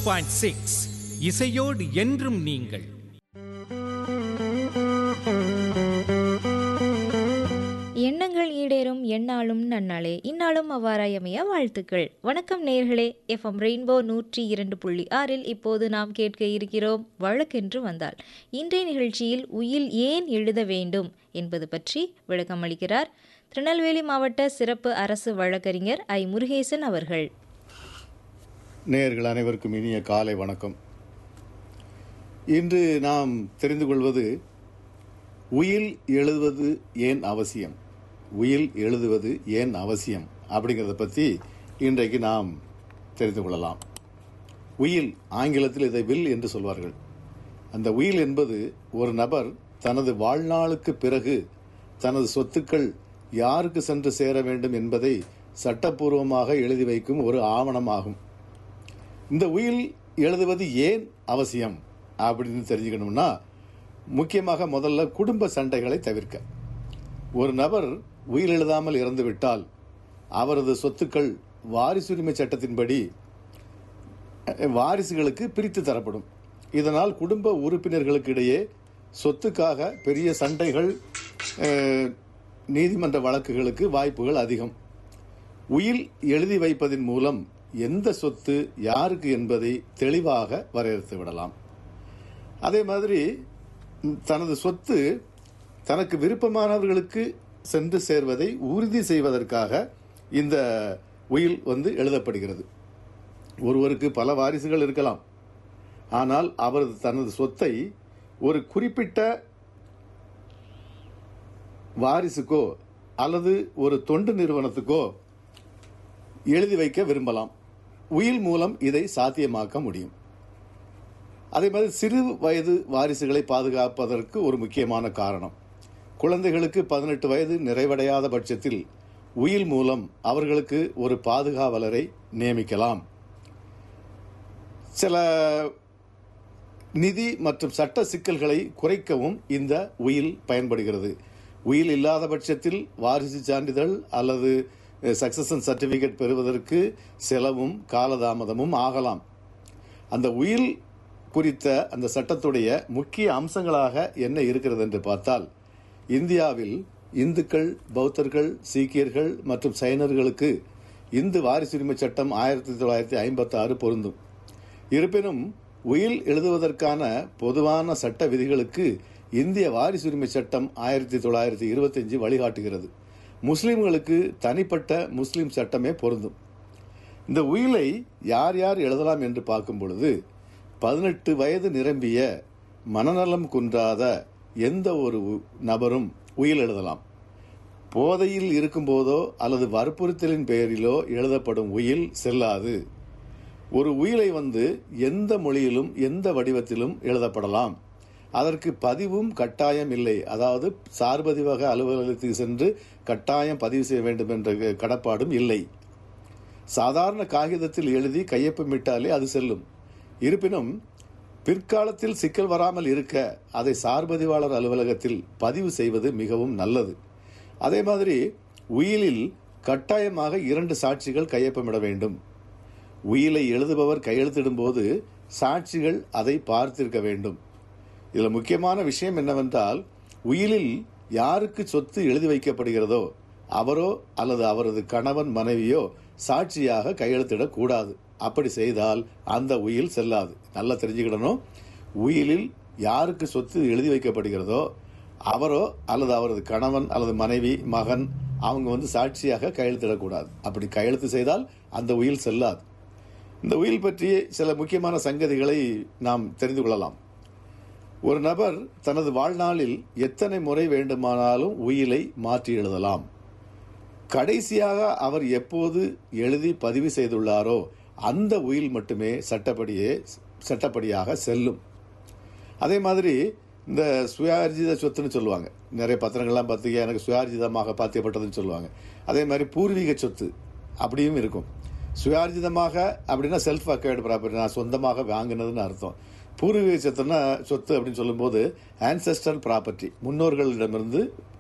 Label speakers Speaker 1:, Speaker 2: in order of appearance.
Speaker 1: point six இசையோடு என்றும் நீங்கள்
Speaker 2: எண்ணங்கள் ஈடேறும் எந்நாளும் நன்னாளே இந்நாளும் அவ்வாறாயமைய வாழ்த்துக்கள் வணக்கம் நேர்களே எஃப்எம் ரெயின்போ நூற்றி இரண்டு புள்ளி ஆறில் இப்போது நாம் கேட்க இருக்கிறோம் வழக்கென்று வந்தால் இன்றைய நிகழ்ச்சியில் உயில் ஏன் எழுத வேண்டும் என்பது பற்றி விளக்கம் அளிக்கிறார் திருநெல்வேலி மாவட்ட சிறப்பு அரசு வழக்கறிஞர் ஐ முருகேசன் அவர்கள்
Speaker 3: நேயர்கள் அனைவருக்கும் இனிய காலை வணக்கம் இன்று நாம் தெரிந்து கொள்வது உயில் எழுதுவது ஏன் அவசியம் உயில் எழுதுவது ஏன் அவசியம் அப்படிங்கிறத பற்றி இன்றைக்கு நாம் தெரிந்து கொள்ளலாம் உயில் ஆங்கிலத்தில் இதை வில் என்று சொல்வார்கள் அந்த உயில் என்பது ஒரு நபர் தனது வாழ்நாளுக்கு பிறகு தனது சொத்துக்கள் யாருக்கு சென்று சேர வேண்டும் என்பதை சட்டப்பூர்வமாக எழுதி வைக்கும் ஒரு ஆவணமாகும் இந்த உயில் எழுதுவது ஏன் அவசியம் அப்படின்னு தெரிஞ்சுக்கணும்னா முக்கியமாக முதல்ல குடும்ப சண்டைகளை தவிர்க்க ஒரு நபர் உயில் எழுதாமல் இறந்துவிட்டால் அவரது சொத்துக்கள் வாரிசுரிமை சட்டத்தின்படி அஹ், வாரிசுகளுக்கு பிரித்து தரப்படும் இதனால் குடும்ப உறுப்பினர்களுக்கு இடையே சொத்துக்காக பெரிய சண்டைகள் அஹ், நீதிமன்ற வழக்குகளுக்கு வாய்ப்புகள் அதிகம் உயில் எழுதி வைப்பதின் மூலம் எந்த சொத்து யாருக்கு என்பதை தெளிவாக வரையறுத்து விடலாம் அதே மாதிரி ம், தனது சொத்து தனக்கு விருப்பமானவர்களுக்கு சென்று சேர்வதை உறுதி செய்வதற்காக இந்த உயில் வந்து எழுதப்படுகிறது ஒருவருக்கு பல வாரிசுகள் இருக்கலாம் ஆனால் அவரது தனது சொத்தை ஒரு குறிப்பிட்ட வாரிசுக்கோ அல்லது ஒரு தொண்டு நிறுவனத்துக்கோ எழுதி வைக்க விரும்பலாம் உயில் மூலம் இதை சாத்தியமாக்க முடியும் அதே மாதிரி சிறு வயது வாரிசுகளை பாதுகாப்பதற்கு ஒரு முக்கியமான காரணம் குழந்தைகளுக்கு பதினெட்டு வயது நிறைவடையாத பட்சத்தில் உயில் மூலம் அவர்களுக்கு ஒரு பாதுகாவலரை நியமிக்கலாம் சில நிதி மற்றும் சட்ட சிக்கல்களை குறைக்கவும் இந்த உயில் பயன்படுகிறது உயில் இல்லாத பட்சத்தில் வாரிசு சான்றிதழ் அல்லது சக்சஷன் சர்டிபிகேட் பெறுவதற்கு செலவும் காலதாமதமும் ஆகலாம் அந்த உயில் குறித்த அந்த சட்டத்துடைய முக்கிய அம்சங்களாக என்ன இருக்கிறது என்று பார்த்தால் இந்தியாவில் இந்துக்கள் பௌத்தர்கள் சீக்கியர்கள் மற்றும் சைனர்களுக்கு இந்து வாரிசுரிமை சட்டம் ஆயிரத்தி தொள்ளாயிரத்தி ஐம்பத்தி ஆறு பொருந்தும் இருப்பினும் உயில் எழுதுவதற்கான பொதுவான சட்ட விதிகளுக்கு இந்திய வாரிசுரிமை சட்டம் ஆயிரத்தி தொள்ளாயிரத்தி இருபத்தஞ்சு வழிகாட்டுகிறது முஸ்லிம்களுக்கு தனிப்பட்ட முஸ்லிம் சட்டமே பொருந்தும் இந்த உயிலை யார் யார் எழுதலாம் என்று பார்க்கும் பொழுது பதினெட்டு வயது நிரம்பிய மனநலம் குன்றாத எந்த ஒரு உ- நபரும் உயில் எழுதலாம் போதையில் இருக்கும்போதோ அல்லது வற்புறுத்தலின் பெயரிலோ எழுதப்படும் உயில் செல்லாது ஒரு உயிலை வந்து எந்த மொழியிலும் எந்த வடிவத்திலும் எழுதப்படலாம் அதற்கு பதிவும் கட்டாயம் இல்லை அதாவது சார்பதிவக அலுவலகத்துக்கு சென்று கட்டாயம் பதிவு செய்ய வேண்டும் என்ற கடப்பாடும் இல்லை சாதாரண காகிதத்தில் எழுதி கையொப்பமிட்டாலே அது செல்லும் இருப்பினும் பிற்காலத்தில் சிக்கல் வராமல் இருக்க அதை சார்பதிவாளர் அலுவலகத்தில் பதிவு செய்வது மிகவும் நல்லது அதே மாதிரி உயிலில் கட்டாயமாக இரண்டு சாட்சிகள் கையொப்பமிட வேண்டும் உயிலை எழுதுபவர் கையெழுத்திடும்போது சாட்சிகள் அதை பார்த்திருக்க வேண்டும் இதில் முக்கியமான விஷயம் என்னவென்றால் உயிலில் யாருக்கு சொத்து எழுதி வைக்கப்படுகிறதோ அவரோ அல்லது அவரது கணவன் மனைவியோ சாட்சியாக கையெழுத்திடக் கூடாது அப்படி செய்தால் அந்த உயில் செல்லாது நல்லா தெரிஞ்சுக்கிடணும் உயிலில் யாருக்கு சொத்து எழுதி வைக்கப்படுகிறதோ அவரோ அல்லது அவரது கணவன் அல்லது மனைவி மகன் அவங்க வந்து சாட்சியாக கையெழுத்திடக்கூடாது அப்படி கையெழுத்து செய்தால் அந்த உயில் செல்லாது இந்த உயில் பற்றி சில முக்கியமான சங்கதிகளை நாம் தெரிந்து கொள்ளலாம் ஒரு நபர் தனது வாழ்நாளில் எத்தனை முறை வேண்டுமானாலும் உயிலை மாற்றி எழுதலாம் கடைசியாக அவர் எப்போது எழுதி பதிவு செய்துள்ளாரோ அந்த உயில் மட்டுமே சட்டப்படியே சட்டப்படியாக செல்லும் அதே மாதிரி இந்த சுயார்ஜித சொத்துன்னு சொல்லுவாங்க நிறைய பத்திரங்கள்லாம் பார்த்திங்க எனக்கு சுயார்ஜிதமாக பாத்தியப்பட்டதுன்னு சொல்லுவாங்க அதே மாதிரி பூர்வீக சொத்து அப்படியும் இருக்கும் சுயார்ஜிதமாக அப்படின்னா செல்ஃப் அக்வைர்டு ப்ராப்பர்ட்டி நான் சொந்தமாக வாங்கினதுன்னு அர்த்தம் பூர்வீக சொத்துன்னா சொத்து அப்படின்னு சொல்லும்போது ஆன்செஸ்டர் ப்ராப்பர்ட்டி முன்னோர்களிடமிருந்து